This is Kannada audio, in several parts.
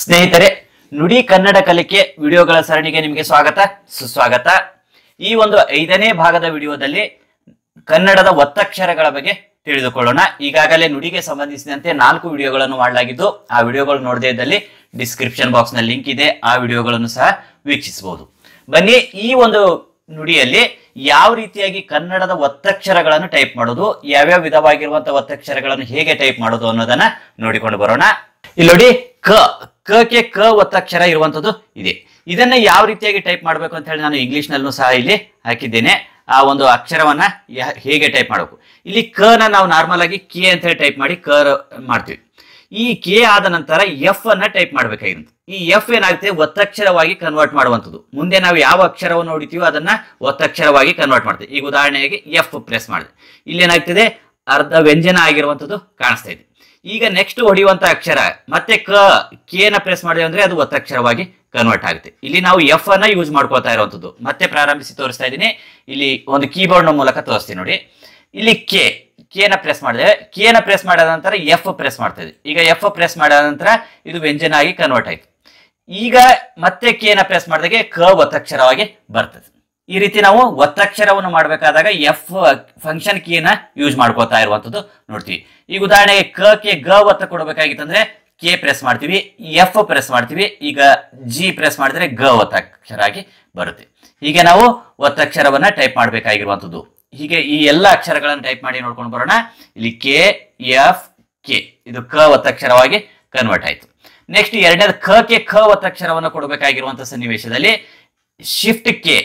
ಸ್ನೇಹಿತರೆ ನುಡಿ ಕನ್ನಡ ಕಲಿಕೆ ವಿಡಿಯೋಗಳ ಸರಣಿಗೆ ನಿಮಗೆ ಸ್ವಾಗತ ಸುಸ್ವಾಗತ ಈ ಒಂದು ಐದನೇ ಭಾಗದ ವಿಡಿಯೋದಲ್ಲಿ ಕನ್ನಡದ ಒತ್ತಕ್ಷರಗಳ ಬಗ್ಗೆ ತಿಳಿದುಕೊಳ್ಳೋಣ ಈಗಾಗಲೇ ನುಡಿಗೆ ಸಂಬಂಧಿಸಿದಂತೆ ನಾಲ್ಕು ವಿಡಿಯೋಗಳನ್ನು ಮಾಡಲಾಗಿದ್ದು ಆ ವಿಡಿಯೋಗಳು ನೋಡದೇ ಇದ್ದಲ್ಲಿ ಡಿಸ್ಕ್ರಿಪ್ಷನ್ ಬಾಕ್ಸ್ ನ ಲಿಂಕ್ ಇದೆ ಆ ವಿಡಿಯೋಗಳನ್ನು ಸಹ ವೀಕ್ಷಿಸಬಹುದು ಬನ್ನಿ ಈ ಒಂದು ನುಡಿಯಲ್ಲಿ ಯಾವ ರೀತಿಯಾಗಿ ಕನ್ನಡದ ಒತ್ತಕ್ಷರಗಳನ್ನು ಟೈಪ್ ಮಾಡೋದು ಯಾವ್ಯಾವ ವಿಧವಾಗಿರುವಂತಹ ಒತ್ತಕ್ಷರಗಳನ್ನು ಹೇಗೆ ಟೈಪ್ ಮಾಡೋದು ಅನ್ನೋದನ್ನ ನೋಡಿಕೊಂಡು ಬರೋಣ ಇಲ್ಲಿ ನೋಡಿ ಕ ಕ ಕೆ ಕ ಒತ್ತಕ್ಷರ ಇರುವಂತದ್ದು ಇದೆ ಇದನ್ನ ಯಾವ ರೀತಿಯಾಗಿ ಟೈಪ್ ಮಾಡಬೇಕು ಅಂತ ಹೇಳಿ ನಾನು ಇಂಗ್ಲಿಷ್ ನಲ್ಲೂ ಸಹ ಇಲ್ಲಿ ಹಾಕಿದ್ದೇನೆ ಆ ಒಂದು ಅಕ್ಷರವನ್ನ ಯಾ- ಹೇಗೆ ಟೈಪ್ ಮಾಡಬೇಕು ಇಲ್ಲಿ ಕ ನ ನಾವು ನಾರ್ಮಲ್ ಆಗಿ ಕೆ ಅಂತ ಹೇಳಿ ಟೈಪ್ ಮಾಡಿ ಕ ಮಾಡ್ತೀವಿ ಈ ಕೆ ಆದ ನಂತರ ಎಫ್ ಅನ್ನ ಟೈಪ್ ಮಾಡ್ಬೇಕಾಗಿರುತ್ತೆ ಈ ಎಫ್ ಏನಾಗುತ್ತೆ ಒತ್ತಕ್ಷರವಾಗಿ ಕನ್ವರ್ಟ್ ಮಾಡುವಂಥದ್ದು ಮುಂದೆ ನಾವು ಯಾವ ಅಕ್ಷರವನ್ನು ನೋಡಿತೀವೋ ಅದನ್ನ ಒತ್ತಕ್ಷರವಾಗಿ ಕನ್ವರ್ಟ್ ಮಾಡ್ತೀವಿ ಈಗ ಉದಾಹರಣೆಗೆ ಎಫ್ ಪ್ರೆಸ್ ಮಾಡಿದೆ ಇಲ್ಲಿ ಏನಾಗ್ತಿದೆ ಅರ್ಧ ವ್ಯಂಜನ ಆಗಿರುವಂಥದ್ದು ಕಾಣಿಸ್ತಾ ಇದೆ ಈಗ ನೆಕ್ಸ್ಟ್ ಹೊಡೆಯುವಂತ ಅಕ್ಷರ ಮತ್ತೆ ಕ ಕೆ ನ ಪ್ರೆಸ್ ಮಾಡಿದೆ ಅಂದ್ರೆ ಅದು ಒತ್ತಕ್ಷರವಾಗಿ ಕನ್ವರ್ಟ್ ಆಗುತ್ತೆ ಇಲ್ಲಿ ನಾವು ಎಫ್ ಅನ್ನ ಯೂಸ್ ಮಾಡ್ಕೊಳ್ತಾ ಇರುವಂತದ್ದು ಮತ್ತೆ ಪ್ರಾರಂಭಿಸಿ ತೋರಿಸ್ತಾ ಇದ್ದೀನಿ ಇಲ್ಲಿ ಒಂದು ಕೀಬೋರ್ಡ್ ನ ಮೂಲಕ ತೋರಿಸ್ತೀನಿ ನೋಡಿ ಇಲ್ಲಿ ಕೆ ಕೆ ನ ಪ್ರೆಸ್ ಮಾಡಿದೆ ಕೆ ನ ಪ್ರೆಸ್ ಮಾಡಿದ ನಂತರ ಎಫ್ ಪ್ರೆಸ್ ಮಾಡ್ತಾ ಇದೆ ಈಗ ಎಫ್ ಪ್ರೆಸ್ ಮಾಡಿದ ನಂತರ ಇದು ವ್ಯಂಜನ ಆಗಿ ಕನ್ವರ್ಟ್ ಆಯ್ತು ಈಗ ಮತ್ತೆ ಕೆ ನ ಪ್ರೆಸ್ ಮಾಡಿದಾಗೆ ಕ ಒತ್ತಕ್ಷರವಾಗಿ ಬರ್ತದೆ ಈ ರೀತಿ ನಾವು ಒತ್ತಕ್ಷರವನ್ನು ಮಾಡಬೇಕಾದಾಗ ಎಫ್ ಫಂಕ್ಷನ್ ಕೀನ ಯೂಸ್ ಮಾಡ್ಕೋತಾ ಇರುವಂತದ್ದು ನೋಡ್ತೀವಿ ಈಗ ಉದಾಹರಣೆಗೆ ಕ ಕೆ ಗ ಒತ್ತ ಕೊಡಬೇಕಾಗಿತ್ತಂದ್ರೆ ಕೆ ಪ್ರೆಸ್ ಮಾಡ್ತೀವಿ ಎಫ್ ಪ್ರೆಸ್ ಮಾಡ್ತೀವಿ ಈಗ ಜಿ ಪ್ರೆಸ್ ಮಾಡಿದ್ರೆ ಗ ಒತ್ತಕ್ಷರ ಆಗಿ ಬರುತ್ತೆ ಹೀಗೆ ನಾವು ಒತ್ತಕ್ಷರವನ್ನ ಟೈಪ್ ಮಾಡಬೇಕಾಗಿರುವಂತದ್ದು ಹೀಗೆ ಈ ಎಲ್ಲ ಅಕ್ಷರಗಳನ್ನು ಟೈಪ್ ಮಾಡಿ ನೋಡ್ಕೊಂಡು ಬರೋಣ ಇಲ್ಲಿ ಕೆ ಎಫ್ ಕೆ ಇದು ಕ ಒತ್ತಕ್ಷರವಾಗಿ ಕನ್ವರ್ಟ್ ಆಯ್ತು ನೆಕ್ಸ್ಟ್ ಎರಡನೇದು ಕ ಕೆ ಖ ಒತ್ತಕ್ಷರವನ್ನು ಕೊಡಬೇಕಾಗಿರುವಂತಹ ಸನ್ನಿವೇಶದಲ್ಲಿ shift K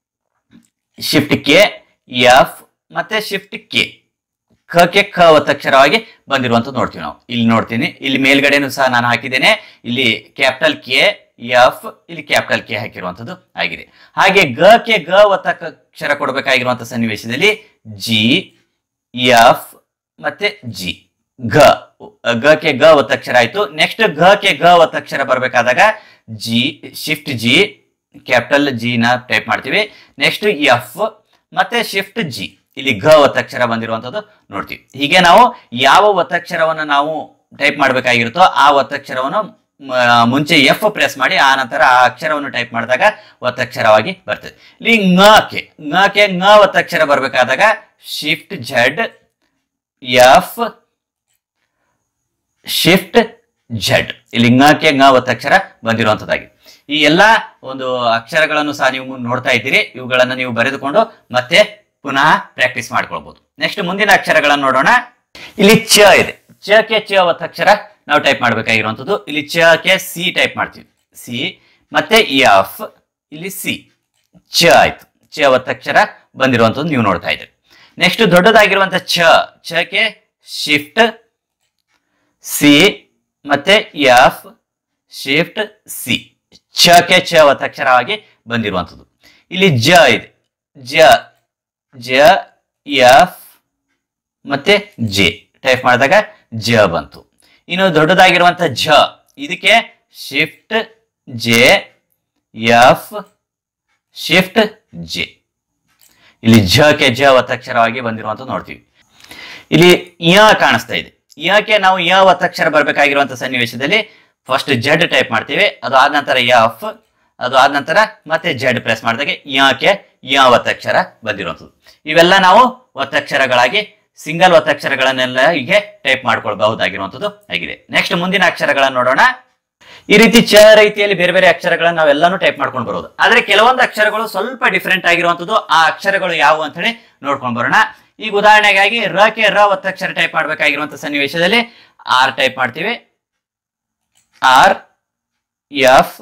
shift K F ಮತ್ತೆ ಶಿಫ್ಟ್ ಕೆ ಕ ಕೆ ಖ ಒತ್ತಕ್ಷರವಾಗಿ ಬಂದಿರುವಂತದ್ದು ನೋಡ್ತೀವಿ ನಾವು ಇಲ್ಲಿ ನೋಡ್ತೀನಿ ಇಲ್ಲಿ ಮೇಲ್ಗಡೆನೂ ಸಹ ನಾನು ಹಾಕಿದ್ದೇನೆ ಇಲ್ಲಿ ಕ್ಯಾಪಿಟಲ್ ಕೆ ಎಫ್ ಇಲ್ಲಿ ಕ್ಯಾಪಿಟಲ್ ಕೆ ಹಾಕಿರುವಂತದ್ದು ಆಗಿದೆ ಹಾಗೆ ಗ ಕೆ ಗ ಒತ್ತಕ್ಷರ ಕೊಡಬೇಕಾಗಿರುವಂತಹ ಸನ್ನಿವೇಶದಲ್ಲಿ ಜಿ ಎಫ್ ಮತ್ತೆ ಜಿ ಘ ಗ ಕೆ ಗ ಒತ್ತಕ್ಷರ ಆಯ್ತು ನೆಕ್ಸ್ಟ್ ಘ ಕೆ ಗ ಒತ್ತಕ್ಷರ ಬರಬೇಕಾದಾಗ G shift G capital G ನ ಟೈಪ್ ಮಾಡ್ತೀವಿ ನೆಕ್ಸ್ಟ್ ಎಫ್ ಮತ್ತೆ ಶಿಫ್ಟ್ ಜಿ ಇಲ್ಲಿ ಘ ಒತ್ತಕ್ಷರ ಬಂದಿರುವಂತದ್ದು ನೋಡ್ತೀವಿ ಹೀಗೆ ನಾವು ಯಾವ ಒತ್ತಕ್ಷರವನ್ನು ನಾವು ಟೈಪ್ ಮಾಡಬೇಕಾಗಿರುತ್ತೋ ಆ ಒತ್ತಕ್ಷರವನ್ನು ಮ- ಮುಂಚೆ ಎಫ್ ಪ್ರೆಸ್ ಮಾಡಿ ಆ ನಂತರ ಆ ಅಕ್ಷರವನ್ನು ಟೈಪ್ ಮಾಡಿದಾಗ ಒತ್ತಕ್ಷರವಾಗಿ ಬರ್ತದೆ ಇಲ್ಲಿ ಂಗ ಕೆ ಂಗ ಕೆ ಂಗ ಒತ್ತಕ್ಷರ ಬರಬೇಕಾದಾಗ shift Z F shift Z ಇಲ್ಲಿ ಂಗಕ್ಕೆ ಂಗ ಒತ್ತಕ್ಷರ ಬಂದಿರುವಂತದ್ದಾಗಿ ಈ ಎಲ್ಲಾ ಒಂದು ಅಕ್ಷರಗಳನ್ನು ಸಹ ನೀವು ಮುಂದೆ ನೋಡ್ತಾ ಇದ್ದೀರಿ ಇವುಗಳನ್ನು ನೀವು ಬರೆದುಕೊಂಡು ಮತ್ತೆ ಪುನಃ ಪ್ರಾಕ್ಟೀಸ್ ಮಾಡ್ಕೊಳ್ಬಹುದು ನೆಕ್ಸ್ಟ್ ಮುಂದಿನ ಅಕ್ಷರಗಳನ್ನು ನೋಡೋಣ ಇಲ್ಲಿ ಚ ಇದೆ ಚ ಕೆ ಚ ಒತ್ತಕ್ಷರ ನಾವು ಟೈಪ್ ಮಾಡಬೇಕಾಗಿರುವಂತದ್ದು ಇಲ್ಲಿ ಚ ಕೆ ಸಿ ಟೈಪ್ ಮಾಡ್ತೀವಿ ಸಿ ಮತ್ತೆ ಎಫ್ ಇಲ್ಲಿ ಸಿ ಚ ಆಯ್ತು ಚ ಒತ್ತಕ್ಷರ ಬಂದಿರುವಂತದ್ದು ನೀವು ನೋಡ್ತಾ ಇದ್ದೀರಿ ನೆಕ್ಸ್ಟ್ ದೊಡ್ಡದಾಗಿರುವಂತ ಚ ಚಕ್ಕೆ ಶಿಫ್ಟ್ ಸಿ ಮತ್ತೆ ಎಫ್ ಶಿಫ್ಟ್ ಸಿ ಚ ಕೆ ಚ ಒತ್ತಕ್ಷರವಾಗಿ ಬಂದಿರುವಂಥದ್ದು ಇಲ್ಲಿ ಜ ಇದೆ ಜ ಜ ಎಫ್ ಮತ್ತೆ ಜೆ ಟೈಪ್ ಮಾಡಿದಾಗ ಜ ಬಂತು ಇನ್ನು ದೊಡ್ಡದಾಗಿರುವಂತ ಝ ಇದಕ್ಕೆ shift J F shift J ಇಲ್ಲಿ ಝ ಕೆ ಜ ಒತ್ತಕ್ಷರವಾಗಿ ಬಂದಿರುವಂತ ನೋಡ್ತೀವಿ ಇಲ್ಲಿ ಯ ಕಾಣಿಸ್ತಾ ಇದೆ ಯಕ್ಕೆ ನಾವು ಯ ಒತ್ತಕ್ಷರ ಬರಬೇಕಾಗಿರುವಂತ ಸನ್ನಿವೇಶದಲ್ಲಿ ಫಸ್ಟ್ ಜಡ್ ಟೈಪ್ ಮಾಡ್ತೀವಿ ಅದು ಆದ ನಂತರ ಎಫ್ ಅದು ಆದ ನಂತರ ಮತ್ತೆ ಜಡ್ ಪ್ರೆಸ್ ಮಾಡಿದಾಗ ಯಕ್ಕೆ ಯ ಒತ್ತಕ್ಷರ ಬಂದಿರುವಂಥದ್ದು ಇವೆಲ್ಲ ನಾವು ಒತ್ತಕ್ಷರಗಳಾಗಿ ಸಿಂಗಲ್ ಒತ್ತಕ್ಷರಗಳನ್ನೆಲ್ಲ ಹೀಗೆ ಟೈಪ್ ಮಾಡ್ಕೊಳ್ಬಹುದಾಗಿರುವಂಥದ್ದು ಆಗಿದೆ ನೆಕ್ಸ್ಟ್ ಮುಂದಿನ ಅಕ್ಷರಗಳನ್ನು ನೋಡೋಣ ಈ ರೀತಿ ಚ ರೀತಿಯಲ್ಲಿ ಬೇರೆ ಬೇರೆ ಅಕ್ಷರಗಳನ್ನ ನಾವೆಲ್ಲಾನು ಟೈಪ್ ಮಾಡ್ಕೊಂಡು ಬರೋದು ಆದ್ರೆ ಕೆಲವೊಂದು ಅಕ್ಷರಗಳು ಸ್ವಲ್ಪ ಡಿಫ್ರೆಂಟ್ ಆಗಿರುವಂತದ್ದು ಆ ಅಕ್ಷರಗಳು ಯಾವುವು ಅಂತ ಹೇಳಿ ನೋಡ್ಕೊಂಡು ಬರೋಣ ಈಗ ಉದಾಹರಣೆಗಾಗಿ ರ ಕೆ ರ ಒತ್ತಕ್ಷರ ಟೈಪ್ ಮಾಡ್ಬೇಕಾಗಿರುವಂತ ಸನ್ನಿವೇಶದಲ್ಲಿ ಆರ್ ಟೈಪ್ ಮಾಡ್ತೀವಿ ಆರ್ ಎಫ್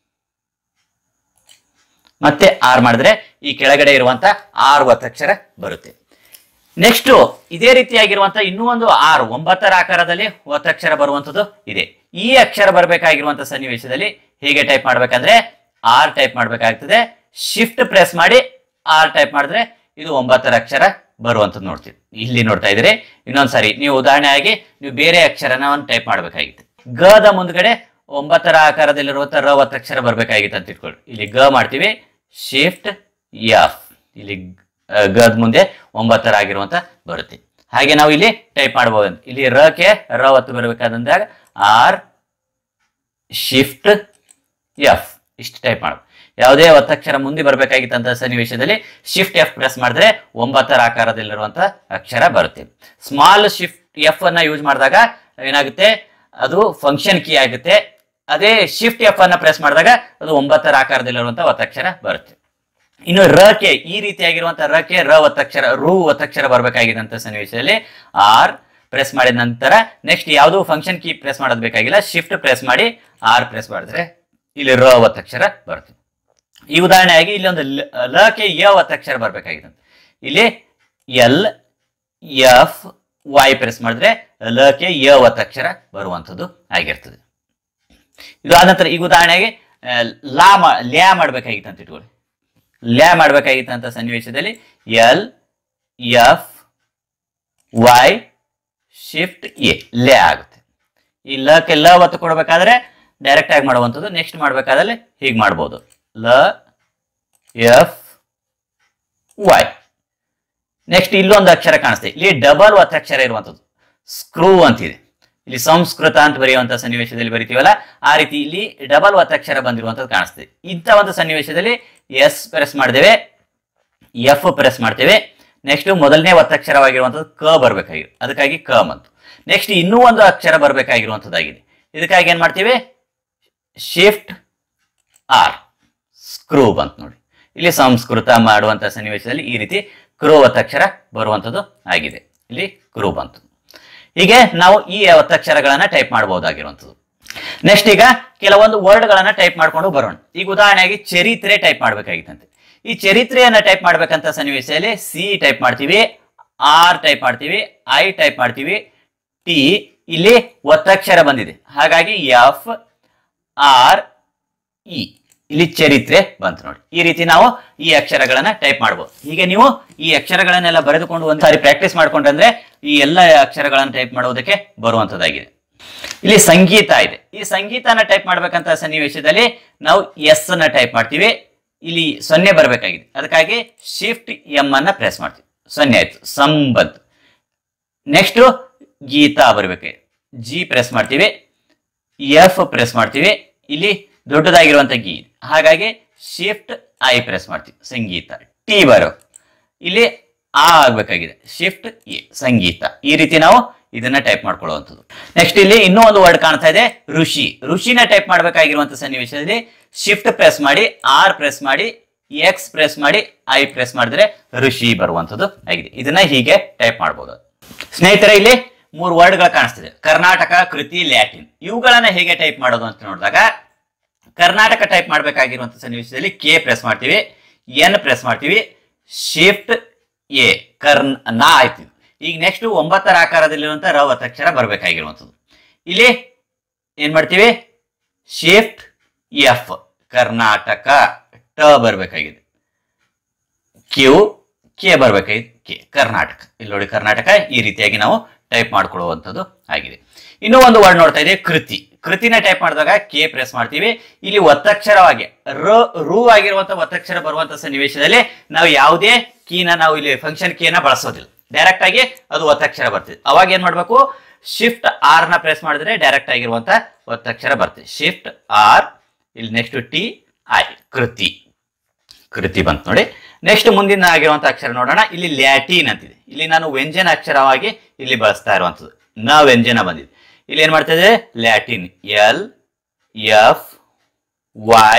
ಮತ್ತೆ ಆರ್ ಮಾಡಿದ್ರೆ ಈ ಕೆಳಗಡೆ ಇರುವಂತ ಆರ್ ಒತ್ತಕ್ಷರ ಬರುತ್ತೆ ನೆಕ್ಸ್ಟ್ ಇದೇ ರೀತಿಯಾಗಿರುವಂತ ಇನ್ನೂ ಒಂದು ಆರ್ ಒಂಬತ್ತರ ಆಕಾರದಲ್ಲಿ ಒತ್ತಕ್ಷರ ಬರುವಂತದ್ದು ಇದೆ ಈ ಅಕ್ಷರ ಬರಬೇಕಾಗಿರುವಂತ ಸನ್ನಿವೇಶದಲ್ಲಿ ಹೇಗೆ ಟೈಪ್ ಮಾಡ್ಬೇಕಂದ್ರೆ ಆರ್ ಟೈಪ್ ಮಾಡ್ಬೇಕಾಗ್ತದೆ ಶಿಫ್ಟ್ ಪ್ರೆಸ್ ಮಾಡಿ ಆರ್ ಟೈಪ್ ಮಾಡಿದ್ರೆ ಇದು ಒಂಬತ್ತರ ಅಕ್ಷರ ಬರುವಂತದ್ದು ನೋಡ್ತೀವಿ ಇಲ್ಲಿ ನೋಡ್ತಾ ಇದ್ರೆ ಇನ್ನೊಂದ್ಸರಿ ನೀವು ಉದಾಹರಣೆಯಾಗಿ ನೀವು ಬೇರೆ ಅಕ್ಷರನ ಒಂದು ಟೈಪ್ ಮಾಡ್ಬೇಕಾಗಿತ್ತು ಗದ ಮುಂದ್ಗಡೆ ಒಂಬತ್ತರ ಆಕಾರದಲ್ಲಿರುವಂತ ರ ಒತ್ತಕ್ಷರ ಬರ್ಬೇಕಾಗಿತ್ತು ಅಂತ ಇಟ್ಕೊಳ್ಳಿ ಇಲ್ಲಿ ಗ ಮಾಡ್ತೀವಿ ಶಿಫ್ಟ್ ಎಫ್ ಇಲ್ಲಿ ಆ, ಗದ್ ಮುಂದೆ ಒಂಬತ್ತರ ಆಗಿರುವಂತ ಬರುತ್ತೆ ಹಾಗೆ ನಾವು ಇಲ್ಲಿ ಟೈಪ್ ಮಾಡಬಹುದು ಇಲ್ಲಿ ರ ಕೆ ರ ಒತ್ತು ಬರಬೇಕಾದಂದಾಗ ಆರ್ ಶಿಫ್ಟ್ ಎಫ್ ಇಷ್ಟು ಟೈಪ್ ಮಾಡು ಯಾವುದೇ ಒತ್ತಕ್ಷರ ಮುಂದೆ ಬರಬೇಕಾಗಿತ್ತಂತ ಸನ್ನಿವೇಶದಲ್ಲಿ ಶಿಫ್ಟ್ ಎಫ್ ಪ್ರೆಸ್ ಮಾಡಿದ್ರೆ ಒಂಬತ್ತರ ಆಕಾರದಲ್ಲಿರುವಂತ ಅಕ್ಷರ ಬರುತ್ತೆ ಸ್ಮಾಲ್ ಶಿಫ್ಟ್ ಎಫ್ ಅನ್ನ ಯೂಸ್ ಮಾಡಿದಾಗ ಏನಾಗುತ್ತೆ ಅದು ಫಂಕ್ಷನ್ ಕೀ ಆಗುತ್ತೆ ಅದೇ ಶಿಫ್ಟ್ ಎಫ್ ಅನ್ನ ಪ್ರೆಸ್ ಮಾಡಿದಾಗ ಅದು ಒಂಬತ್ತರ ಆಕಾರದಲ್ಲಿರುವಂತ ಒತ್ತಕ್ಷರ ಬರುತ್ತೆ ಇನ್ನು ರ ಕೆ ಈ ರೀತಿಯಾಗಿರುವಂತಹ ರ ಕೆ ರ ಒತ್ತಕ್ಷರ ರು ಒತ್ತಕ್ಷರ ಬರಬೇಕಾಗಿದ್ದಂತ ಸನ್ನಿವೇಶದಲ್ಲಿ ಆರ್ ಪ್ರೆಸ್ ಮಾಡಿದ ನಂತರ ನೆಕ್ಸ್ಟ್ ಯಾವುದು ಫಂಕ್ಷನ್ ಕೀ ಪ್ರೆಸ್ ಮಾಡೋದು ಬೇಕಾಗಿಲ್ಲ ಶಿಫ್ಟ್ ಪ್ರೆಸ್ ಮಾಡಿ ಆರ್ ಪ್ರೆಸ್ ಮಾಡಿದ್ರೆ ಇಲ್ಲಿ ರ ಒತ್ತಕ್ಷರ ಬರುತ್ತೆ ಈ ಉದಾಹರಣೆಯಾಗಿ ಇಲ್ಲಿ ಒಂದು ಲ- ಲ ಕೆ ಯ ಒತ್ತಕ್ಷರ ಬರಬೇಕಾಗಿದೆ ಇಲ್ಲಿ ಎಲ್ ಎಫ್ ವೈ ಪ್ರೆಸ್ ಮಾಡಿದ್ರೆ ಲ ಕೆ ಯ ಒತ್ತಕ್ಷರ ಬರುವಂಥದ್ದು ಆಗಿರ್ತದೆ ಇದು ಆದ ನಂತರ ಈಗ ಉದಾಹರಣೆಗೆ ಆ, ಲಾ ಮಾ ಲ್ಯಾ ಮಾಡ್ಬೇಕಾಗಿತ್ತು ಅಂತ ಇಟ್ಕೊಳ್ಳಿ ಲ್ಯಾ ಮಾಡ್ಬೇಕಾಗಿತ್ತಂತ ಸನ್ನಿವೇಶದಲ್ಲಿ L F Y shift A ಲ್ಯಾ ಆಗುತ್ತೆ ಈ ಲಕ್ಕೆ ಲ ಒತ್ತು ಕೊಡಬೇಕಾದ್ರೆ ಡೈರೆಕ್ಟ್ ಆಗಿ ಮಾಡುವಂಥದ್ದು ನೆಕ್ಸ್ಟ್ ಮಾಡಬೇಕಾದ್ರೆ ಹೀಗೆ ಮಾಡ್ಬೋದು ಲ ಎಫ್ ವೈ ನೆಕ್ಸ್ಟ್ ಇಲ್ಲೊಂದು ಅಕ್ಷರ ಕಾಣಿಸ್ತೆ ಇಲ್ಲಿ ಡಬಲ್ ಒತ್ತಕ್ಷರ ಇರುವಂಥದ್ದು ಸ್ಕ್ರೂ ಅಂತಿದೆ ಇಲ್ಲಿ ಸಂಸ್ಕೃತ ಅಂತ ಬರೆಯುವಂತ ಸನ್ನಿವೇಶದಲ್ಲಿ ಬರಿತೀವಲ್ಲ ಆ ರೀತಿ ಇಲ್ಲಿ ಡಬಲ್ ಒತ್ತಕ್ಷರ ಬಂದಿರುವಂತದ್ದು ಕಾಣಿಸ್ತದೆ ಇಂಥ ಒಂದು ಸನ್ನಿವೇಶದಲ್ಲಿ ಎಸ್ ಪ್ರೆಸ್ ಮಾಡ್ತೇವೆ ಎಫ್ ಪ್ರೆಸ್ ಮಾಡ್ತೇವೆ ನೆಕ್ಸ್ಟ್ ಮೊದಲನೇ ಒತ್ತಕ್ಷರವಾಗಿರುವಂಥದ್ದು ಕ ಬರಬೇಕಾಗಿದೆ ಅದಕ್ಕಾಗಿ ಕ ಬಂತು ನೆಕ್ಸ್ಟ್ ಇನ್ನೂ ಒಂದು ಅಕ್ಷರ ಬರಬೇಕಾಗಿರುವಂಥದ್ದಾಗಿದೆ ಇದಕ್ಕಾಗಿ ಏನ್ ಮಾಡ್ತೀವಿ ಶಿಫ್ಟ್ ಆರ್ ಸ್ಕ್ರೂ ಬಂತು ನೋಡಿ ಇಲ್ಲಿ ಸಂಸ್ಕೃತ ಮಾಡುವಂತ ಸನ್ನಿವೇಶದಲ್ಲಿ ಈ ರೀತಿ ಕ್ರೂ ಒತ್ತಕ್ಷರ ಬರುವಂಥದ್ದು ಆಗಿದೆ ಇಲ್ಲಿ ಕ್ರೂ ಬಂತು ಹೀಗೆ ನಾವು ಈ ಒತ್ತಕ್ಷರಗಳನ್ನ ಟೈಪ್ ಮಾಡಬಹುದಾಗಿರುವಂಥದ್ದು ನೆಕ್ಸ್ಟ್ ಈಗ ಕೆಲವೊಂದು ವರ್ಡ್ಗಳನ್ನ ಟೈಪ್ ಮಾಡ್ಕೊಂಡು ಬರೋಣ ಈಗ ಉದಾಹರಣೆಯಾಗಿ ಚರಿತ್ರೆ ಟೈಪ್ ಮಾಡ್ಬೇಕಾಗಿತ್ತಂತೆ ಈ ಚರಿತ್ರೆಯನ್ನ ಟೈಪ್ ಮಾಡ್ಬೇಕಂತ ಸನ್ನಿವೇಶದಲ್ಲಿ ಸಿ ಟೈಪ್ ಮಾಡ್ತೀವಿ ಆರ್ ಟೈಪ್ ಮಾಡ್ತೀವಿ ಐ ಟೈಪ್ ಮಾಡ್ತೀವಿ ಟಿ ಇಲ್ಲಿ ಒತ್ತಕ್ಷರ ಬಂದಿದೆ ಹಾಗಾಗಿ ಎಫ್ ಆರ್ ಇ ಇಲ್ಲಿ ಚರಿತ್ರೆ ಬಂತು ನೋಡಿ ಈ ರೀತಿ ನಾವು ಈ ಅಕ್ಷರಗಳನ್ನ ಟೈಪ್ ಮಾಡಬಹುದು ಹೀಗೆ ನೀವು ಈ ಅಕ್ಷರಗಳನ್ನೆಲ್ಲ ಬರೆದುಕೊಂಡು ಒಂದ್ಸಾರಿ ಪ್ರಾಕ್ಟೀಸ್ ಮಾಡ್ಕೊಂಡ್ರೆ ಈ ಎಲ್ಲ ಅಕ್ಷರಗಳನ್ನ ಟೈಪ್ ಮಾಡೋದಕ್ಕೆ ಬರುವಂತದ್ದಾಗಿದೆ ಇಲ್ಲಿ ಸಂಗೀತ ಇದೆ ಈ ಸಂಗೀತನ ಟೈಪ್ ಮಾಡ್ಬೇಕಂತ ಸನ್ನಿವೇಶದಲ್ಲಿ ನಾವು ಎಸ್ ಅನ್ನ ಟೈಪ್ ಮಾಡ್ತೀವಿ ಇಲ್ಲಿ ಸೊನ್ನೆ ಬರಬೇಕಾಗಿದೆ ಅದಕ್ಕಾಗಿ ಶಿಫ್ಟ್ ಎಂ ಅನ್ನ ಪ್ರೆಸ್ ಮಾಡ್ತೀವಿ ಸೊನ್ನೆ ಆಯ್ತು ಸಂಬಂಧ್ ನೆಕ್ಸ್ಟ್ ಗೀತಾ ಬರಬೇಕಾಗಿದೆ ಜಿ ಪ್ರೆಸ್ ಮಾಡ್ತೀವಿ ಎಫ್ ಪ್ರೆಸ್ ಮಾಡ್ತೀವಿ ಇಲ್ಲಿ ದೊಡ್ಡದಾಗಿರುವಂತ ಗೀ ಇದೆ. ಹಾಗಾಗಿ ಶಿಫ್ಟ್ ಐ ಪ್ರೆಸ್ ಮಾಡ್ತೀವಿ ಸಂಗೀತ ಟಿ ಬರೋ ಇಲ್ಲಿ ಆ ಆಗ್ಬೇಕಾಗಿದೆ ಶಿಫ್ಟ್ ಎ ಸಂಗೀತ ಈ ರೀತಿ ನಾವು ಇದನ್ನ ಟೈಪ್ ಮಾಡ್ಕೊಳ್ಳುವಂಥದ್ದು ನೆಕ್ಸ್ಟ್ ಇಲ್ಲಿ ಇನ್ನೂ ಒಂದು ವರ್ಡ್ ಕಾಣ್ತಾ ಇದೆ ಋಷಿ ಋಷಿನ ಟೈಪ್ ಮಾಡಬೇಕಾಗಿರುವಂತ ಸನ್ನಿವೇಶದಲ್ಲಿ ಶಿಫ್ಟ್ ಪ್ರೆಸ್ ಮಾಡಿ ಆರ್ ಪ್ರೆಸ್ ಮಾಡಿ ಎಕ್ಸ್ ಪ್ರೆಸ್ ಮಾಡಿ ಐ ಪ್ರೆಸ್ ಮಾಡಿದ್ರೆ ಋಷಿ ಬರುವಂಥದ್ದು ಆಗಿದೆ ಇದನ್ನ ಹೀಗೆ ಟೈಪ್ ಮಾಡಬಹುದು ಸ್ನೇಹಿತರೆ ಇಲ್ಲಿ ಮೂರು ವರ್ಡ್ಗಳು ಕಾಣಿಸ್ತಿದೆ ಕರ್ನಾಟಕ ಕೃತಿ ಲ್ಯಾಟಿನ್ ಇವುಗಳನ್ನ ಹೇಗೆ ಟೈಪ್ ಮಾಡೋದು ಅಂತ ನೋಡಿದಾಗ ಕರ್ನಾಟಕ ಟೈಪ್ ಮಾಡಬೇಕಾಗಿರುವಂತ ಸನ್ನಿವೇಶದಲ್ಲಿ ಕೆ ಪ್ರೆಸ್ ಮಾಡ್ತೀವಿ ಎನ್ ಪ್ರೆಸ್ ಮಾಡ್ತೀವಿ ಶಿಫ್ಟ್ ಎ ಕರ್ನ್ ನಾ ಆಯ್ತು ಇದು. ಈಗ ನೆಕ್ಸ್ಟ್ ಒಂಬತ್ತರ ಆಕಾರದಲ್ಲಿರುವಂತ ರ ಒತ್ತಕ್ಷರ ಬರಬೇಕಾಗಿರುವಂಥದ್ದು ಇಲ್ಲಿ ಏನ್ ಮಾಡ್ತೀವಿ ಶಿಫ್ಟ್ ಎಫ್ ಕರ್ನಾಟಕ ಟ ಬರಬೇಕಾಗಿದೆ ಕ್ಯೂ ಕೆ ಬರಬೇಕಾಗಿದೆ ಕೆ ಕರ್ನಾಟಕ ಇಲ್ಲಿ ನೋಡಿ ಕರ್ನಾಟಕ ಈ ರೀತಿಯಾಗಿ ನಾವು ಟೈಪ್ ಮಾಡ್ಕೊಳ್ಳುವಂಥದ್ದು ಆಗಿದೆ ಇನ್ನೂ ಒಂದು ವರ್ಡ್ ನೋಡ್ತಾ ಇದೆ ಕೃತಿ ಕೃತಿನ ಟೈಪ್ ಮಾಡಿದಾಗ ಕೆ ಪ್ರೆಸ್ ಮಾಡ್ತೀವಿ ಇಲ್ಲಿ ಒತ್ತಕ್ಷರವಾಗಿ ರ ರು ಆಗಿರುವಂತ ಒತ್ತಕ್ಷರ ಬರುವಂತ ಸನ್ನಿವೇಶದಲ್ಲಿ ನಾವು ಯಾವುದೇ ಕೀನ ನಾವು ಇಲ್ಲಿ ಫಂಕ್ಷನ್ ಕೀನ ಬಳಸೋದಿಲ್ಲ ಡೈರೆಕ್ಟ್ ಆಗಿ ಅದು ಒತ್ತಕ್ಷರ ಬರ್ತದೆ ಅವಾಗ ಏನ್ ಮಾಡ್ಬೇಕು ಶಿಫ್ಟ್ ಆರ್ ನ ಪ್ರೆಸ್ ಮಾಡಿದ್ರೆ ಡೈರೆಕ್ಟ್ ಆಗಿರುವಂತ ಒತ್ತಕ್ಷರ ಬರ್ತದೆ ಶಿಫ್ಟ್ ಆರ್ ಇಲ್ಲಿ ನೆಕ್ಸ್ಟ್ ಟಿ ಐ ಕೃತಿ ಕೃತಿ ಬಂತು ನೋಡಿ ನೆಕ್ಸ್ಟ್ ಮುಂದಿನ ಆಗಿರುವಂತ ಅಕ್ಷರ ನೋಡೋಣ ಇಲ್ಲಿ ಲ್ಯಾಟಿನ್ ಅಂತಿದೆ ಇಲ್ಲಿ ನಾನು ವ್ಯಂಜನ ಅಕ್ಷರವಾಗಿ ಇಲ್ಲಿ ಬಳಸ್ತಾ ಇರುವಂತದ್ದು ನ ವ್ಯಂಜನ ಬಂದಿದೆ ಇಲ್ಲಿ ಏನ್ ಮಾಡ್ತಾ ಇದೆ Latin L F Y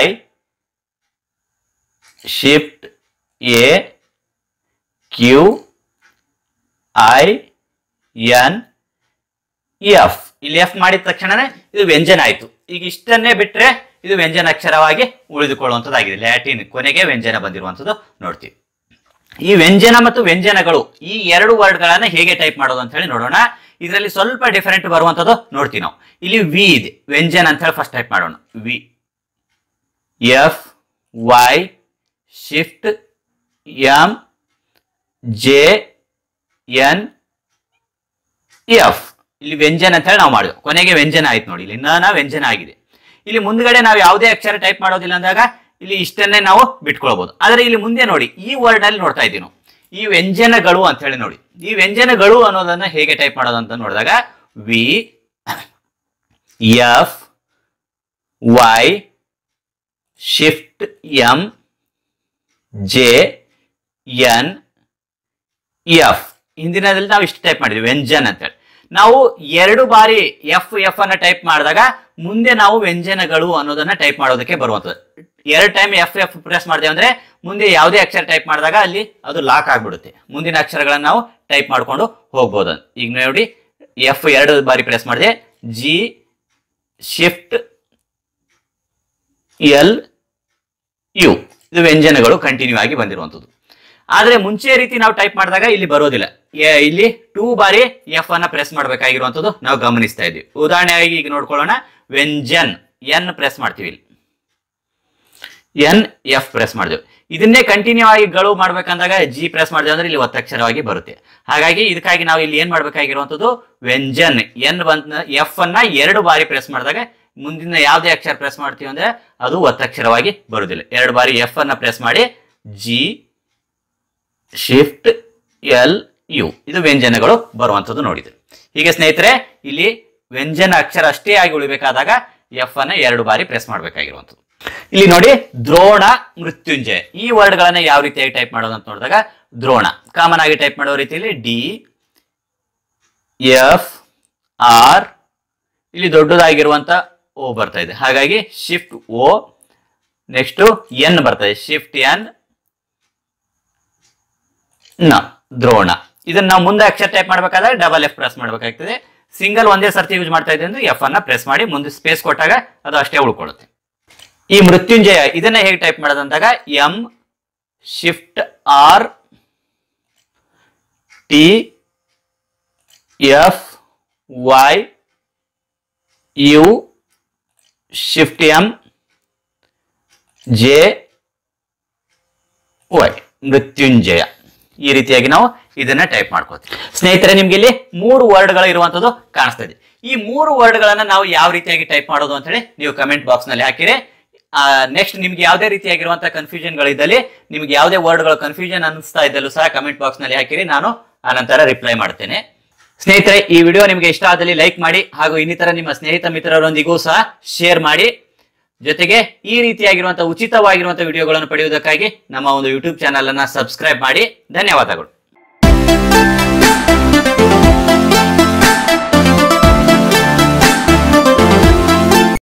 shift A Q I N F ಇಲ್ಲಿ ಎಫ್ ಮಾಡಿದ ತಕ್ಷಣನೇ ಇದು ವ್ಯಂಜನ ಆಯ್ತು ಈಗ ಇಷ್ಟನ್ನೇ ಬಿಟ್ರೆ ಇದು ವ್ಯಂಜನ ಅಕ್ಷರವಾಗಿ ಉಳಿದುಕೊಳ್ಳುವಂಥದ್ದಾಗಿದೆ ಲ್ಯಾಟಿನ್ ಕೊನೆಗೆ ವ್ಯಂಜನ ಬಂದಿರುವಂಥದ್ದು ನೋಡ್ತೀವಿ ಈ ವ್ಯಂಜನ ಮತ್ತು ವ್ಯಂಜನಗಳು ಈ ಎರಡು ವರ್ಡ್ಗಳನ್ನ ಹೇಗೆ ಟೈಪ್ ಮಾಡೋದು ಅಂತ ಹೇಳಿ ನೋಡೋಣ ಇದರಲ್ಲಿ ಸ್ವಲ್ಪ ಡಿಫರೆಂಟ್ ಬರುವಂಥದ್ದು ನೋಡ್ತೀವಿ ನಾವು ಇಲ್ಲಿ ವಿ ಇದೆ ವ್ಯಂಜನ ಅಂತ ಹೇಳಿ ಫಸ್ಟ್ ಟೈಪ್ ಮಾಡೋಣ V F Y shift M J N F ಇಲ್ಲಿ ವ್ಯಂಜನ ಅಂತ ಹೇಳಿ ನಾವು ಮಾಡಿದ್ವಿ ಕೊನೆಗೆ ವ್ಯಂಜನ ಆಯ್ತು ನೋಡಿ ಇಲ್ಲಿ ನ ವ್ಯಂಜನ ಆಗಿದೆ ಇಲ್ಲಿ ಮುಂದ್ಗಡೆ ನಾವು ಯಾವುದೇ ಅಕ್ಷರ ಟೈಪ್ ಮಾಡೋದಿಲ್ಲ ಅಂದಾಗ ಇಲ್ಲಿ ಇಷ್ಟನ್ನೇ ನಾವು ಬಿಟ್ಕೊಳ್ಬಹುದು ಆದ್ರೆ ಇಲ್ಲಿ ಮುಂದೆ ನೋಡಿ ಈ ವರ್ಡ್ ಅಲ್ಲಿ ನೋಡ್ತಾ ಇದ್ದೀವಿ ನಾವು ಈ ವ್ಯಂಜನಗಳು ಅಂತ ಹೇಳಿ ನೋಡಿ ಈ ವ್ಯಂಜನಗಳು ಅನ್ನೋದನ್ನ ಹೇಗೆ ಟೈಪ್ ಮಾಡೋದು ಅಂತ ನೋಡಿದಾಗ V F Y shift M J N F ಹಿಂದಿನದಲ್ಲಿ ನಾವು ಇಷ್ಟು ಟೈಪ್ ಮಾಡಿದ್ವಿ ವ್ಯಂಜನ್ ಅಂತೇಳಿ ನಾವು ಎರಡು ಬಾರಿ ಎಫ್ ಎಫ್ ಅನ್ನ ಟೈಪ್ ಮಾಡಿದಾಗ ಮುಂದೆ ನಾವು ವ್ಯಂಜನಗಳು ಅನ್ನೋದನ್ನ ಟೈಪ್ ಮಾಡೋದಕ್ಕೆ ಬರುವಂಥದ್ದು ಎರಡು ಟೈಮ್ ಎಫ್ ಎಫ್ ಪ್ರೆಸ್ ಮಾಡಿದೆ ಅಂದ್ರೆ ಮುಂದೆ ಯಾವುದೇ ಅಕ್ಷರ ಟೈಪ್ ಮಾಡಿದಾಗ ಅಲ್ಲಿ ಅದು ಲಾಕ್ ಆಗ್ಬಿಡುತ್ತೆ ಮುಂದಿನ ಅಕ್ಷರಗಳನ್ನ ನಾವು ಟೈಪ್ ಮಾಡ್ಕೊಂಡು ಹೋಗ್ಬೋದು ಈಗ ನೋಡಿ ಎಫ್ ಎರಡು ಬಾರಿ ಪ್ರೆಸ್ ಮಾಡಿದೆ ಜಿ ಶಿಫ್ಟ್ ಎಲ್ ಯು ಇದು ವ್ಯಂಜನಗಳು ಕಂಟಿನ್ಯೂ ಆಗಿ ಬಂದಿರುವಂಥದ್ದು ಆದ್ರೆ ಮುಂಚೆ ರೀತಿ ನಾವು ಟೈಪ್ ಮಾಡಿದಾಗ ಇಲ್ಲಿ ಬರೋದಿಲ್ಲ ಎ- ಇಲ್ಲಿ ಟೂ ಬಾರಿ ಎಫ್ ಅನ್ನ ಪ್ರೆಸ್ ಮಾಡಬೇಕಾಗಿರುವಂಥದ್ದು ನಾವು ಗಮನಿಸ್ತಾ ಇದ್ವಿ ಉದಾಹರಣೆಯಾಗಿ ಈಗ ನೋಡ್ಕೊಳ್ಳೋಣ ವ್ಯಂಜನ್ ಎನ್ ಪ್ರೆಸ್ ಮಾಡ್ತೀವಿ ಇಲ್ಲಿ ಎನ್ ಎಫ್ ಪ್ರೆಸ್ ಮಾಡಿದ್ವಿ ಇದನ್ನೇ ಕಂಟಿನ್ಯೂ ಆಗಿ ಗಳು ಮಾಡ್ಬೇಕಂದಾಗ ಜಿ ಪ್ರೆಸ್ ಮಾಡಿದೆ ಅಂದ್ರೆ ಇಲ್ಲಿ ಒತ್ತಕ್ಷರವಾಗಿ ಬರುತ್ತೆ ಹಾಗಾಗಿ ಇದಕ್ಕಾಗಿ ನಾವು ಇಲ್ಲಿ ಏನ್ ಮಾಡ್ಬೇಕಾಗಿರುವಂತದ್ದು ವ್ಯಂಜನ್ ಎನ್ ಬಂದ ಎಫ್ ಅನ್ನ ಎರಡು ಬಾರಿ ಪ್ರೆಸ್ ಮಾಡಿದಾಗ ಮುಂದಿನ ಯಾವುದೇ ಅಕ್ಷರ ಪ್ರೆಸ್ ಮಾಡ್ತೀವಿ ಅಂದ್ರೆ ಅದು ಒತ್ತಕ್ಷರವಾಗಿ ಬರುವುದಿಲ್ಲ ಎರಡು ಬಾರಿ ಎಫ್ ಅನ್ನ ಪ್ರೆಸ್ ಮಾಡಿ ಜಿ ಶಿಫ್ಟ್ ಎಲ್ ಯು ಇದು ವ್ಯಂಜನಗಳು ಬರುವಂತದ್ದು ನೋಡಿದ್ರೆ ಹೀಗೆ ಸ್ನೇಹಿತರೆ ಇಲ್ಲಿ ವ್ಯಂಜನ ಅಕ್ಷರ ಅಷ್ಟೇ ಆಗಿ ಉಳಿಬೇಕಾದಾಗ ಎಫ್ ಅನ್ನ ಎರಡು ಬಾರಿ ಪ್ರೆಸ್ ಮಾಡಬೇಕಾಗಿರುವಂಥದ್ದು ಇಲ್ಲಿ ನೋಡಿ ದ್ರೋಣ ಮೃತ್ಯುಂಜಯ ಈ ವರ್ಡ್ ಗಳನ್ನ ಯಾವ ರೀತಿಯಾಗಿ ಟೈಪ್ ಮಾಡೋದು ಅಂತ ನೋಡಿದಾಗ ದ್ರೋಣ ಕಾಮನ್ ಆಗಿ ಟೈಪ್ ಮಾಡೋ ರೀತಿಯಲ್ಲಿ ಡಿ ಎಫ್ ಆರ್ ಇಲ್ಲಿ ದೊಡ್ಡದಾಗಿರುವಂತ ಓ ಬರ್ತಾ ಇದೆ ಹಾಗಾಗಿ ಶಿಫ್ಟ್ ಓ ನೆಕ್ಸ್ಟ್ ಎನ್ ಬರ್ತಾ ಇದೆ ಶಿಫ್ಟ್ ಎನ್ ನ ದ್ರೋಣ ಇದನ್ನ ನಾವು ಮುಂದೆ ಅಕ್ಷರ ಟೈಪ್ ಮಾಡ್ಬೇಕಾದ್ರೆ ಡಬಲ್ ಎಫ್ ಪ್ರೆಸ್ ಮಾಡ್ಬೇಕಾಗ್ತದೆ ಸಿಂಗಲ್ ಒಂದೇ ಸರ್ತಿ ಯೂಸ್ ಮಾಡ್ತಾ ಇದ್ದೆ ಅಂದ್ರೆ ಎಫ್ ಅನ್ನ ಪ್ರೆಸ್ ಮಾಡಿ ಮುಂದೆ ಸ್ಪೇಸ್ ಕೊಟ್ಟಾಗ ಅದು ಅಷ್ಟೇ ಉಳ್ಕೊಳ್ಳುತ್ತೆ ಈ ಮೃತ್ಯುಂಜಯ ಇದನ್ನ ಹೇಗೆ ಟೈಪ್ ಮಾಡೋದಂದಾಗ M shift R T F Y U shift M J Y Mrityunjaya ಈ ರೀತಿಯಾಗಿ ನಾವು ಇದನ್ನ ಟೈಪ್ ಮಾಡ್ಕೋತೀವಿ ಸ್ನೇಹಿತರೆ ನಿಮ್ಗೆ ಇಲ್ಲಿ ಮೂರು ವರ್ಡ್ಗಳು ಇರುವಂತದ್ದು ಕಾಣಿಸ್ತಾ ಇದೆ ಈ ಮೂರು ವರ್ಡ್ಗಳನ್ನ ನಾವು ಯಾವ ರೀತಿಯಾಗಿ ಟೈಪ್ ಮಾಡೋದು ಅಂತ ಹೇಳಿ ನೀವು ಕಮೆಂಟ್ ಬಾಕ್ಸ್ ನಲ್ಲಿ ಹಾಕಿರಿ ನೆಕ್ಸ್ಟ್ ನಿಮ್ಗೆ ಯಾವುದೇ ರೀತಿಯಾಗಿರುವಂತಹ ಕನ್ಫ್ಯೂಷನ್ ಗಳಿದ್ದಲ್ಲಿ ನಿಮ್ಗೆ ಯಾವುದೇ ವರ್ಡ್ಗಳು ಕನ್ಫ್ಯೂಷನ್ ಅನಿಸ್ತಾ ಇದ್ದಲ್ಲೂ ಸಹ ಕಮೆಂಟ್ ಬಾಕ್ಸ್ ನಲ್ಲಿ ಹಾಕಿರಿ ನಾನು ಆನಂತರ ರಿಪ್ಲೈ ಮಾಡ್ತೇನೆ ಸ್ನೇಹಿತರೆ ಈ ವಿಡಿಯೋ ನಿಮಗೆ ಇಷ್ಟ ಆದಲ್ಲಿ ಲೈಕ್ ಮಾಡಿ ಹಾಗೂ ಇನ್ನಿತರ ನಿಮ್ಮ ಸ್ನೇಹಿತ ಮಿತ್ರರೊಂದಿಗೂ ಸಹ ಶೇರ್ ಮಾಡಿ ಜೊತೆಗೆ ಈ ರೀತಿಯಾಗಿರುವಂತಹ ಉಚಿತವಾಗಿರುವಂತಹ ವಿಡಿಯೋಗಳನ್ನು ಪಡೆಯುವುದಕ್ಕಾಗಿ ನಮ್ಮ ಒಂದು ಯೂಟ್ಯೂಬ್ ಚಾನಲ್ ಅನ್ನ ಸಬ್ಸ್ಕ್ರೈಬ್ ಮಾಡಿ ಧನ್ಯವಾದಗಳು